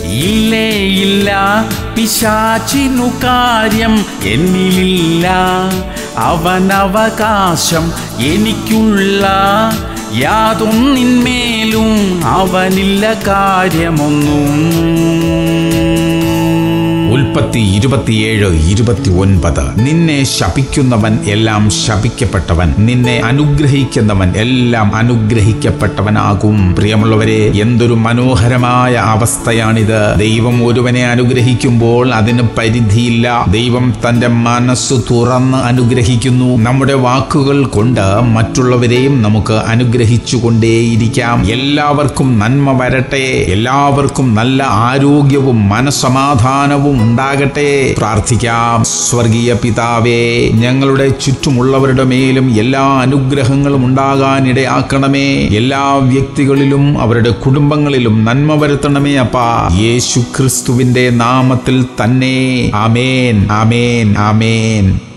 ഇല്ലേ ഇല്ല പിശാചിനു കാര്യം എന്നിലില്ല അവനവകാശം എനിക്കുള്ള യാതൊന്നിന്മേലും അവനില്ല കാര്യമൊന്നും ഉൽപ്പത്തി ഇരുപത്തിയേഴ് ഇരുപത്തി ഒൻപത് നിന്നെ ശപിക്കുന്നവൻ എല്ലാം ശപിക്കപ്പെട്ടവൻ നിന്നെ അനുഗ്രഹിക്കുന്നവൻ എല്ലാം അനുഗ്രഹിക്കപ്പെട്ടവനാകും പ്രിയമുള്ളവരെ എന്തൊരു മനോഹരമായ അവസ്ഥയാണിത് ദൈവം ഒരുവനെ അനുഗ്രഹിക്കുമ്പോൾ അതിന് പരിധിയില്ല ദൈവം തന്റെ മനസ്സ് തുറന്ന് അനുഗ്രഹിക്കുന്നു നമ്മുടെ വാക്കുകൾ കൊണ്ട് മറ്റുള്ളവരെയും നമുക്ക് അനുഗ്രഹിച്ചുകൊണ്ടേയിരിക്കാം എല്ലാവർക്കും നന്മ വരട്ടെ എല്ലാവർക്കും നല്ല ആരോഗ്യവും മനസമാധാനവും ഉണ്ടാകട്ടെ പ്രാർത്ഥിക്കാം സ്വർഗീയ പിതാവേ ഞങ്ങളുടെ ചുറ്റുമുള്ളവരുടെ മേലും എല്ലാ അനുഗ്രഹങ്ങളും ഉണ്ടാകാൻ ഇടയാക്കണമേ എല്ലാ വ്യക്തികളിലും അവരുടെ കുടുംബങ്ങളിലും നന്മ വരുത്തണമേ അപ്പാ യേശു ക്രിസ്തുവിന്റെ നാമത്തിൽ തന്നെ ആമേൻ ആമേൻ ആമേൻ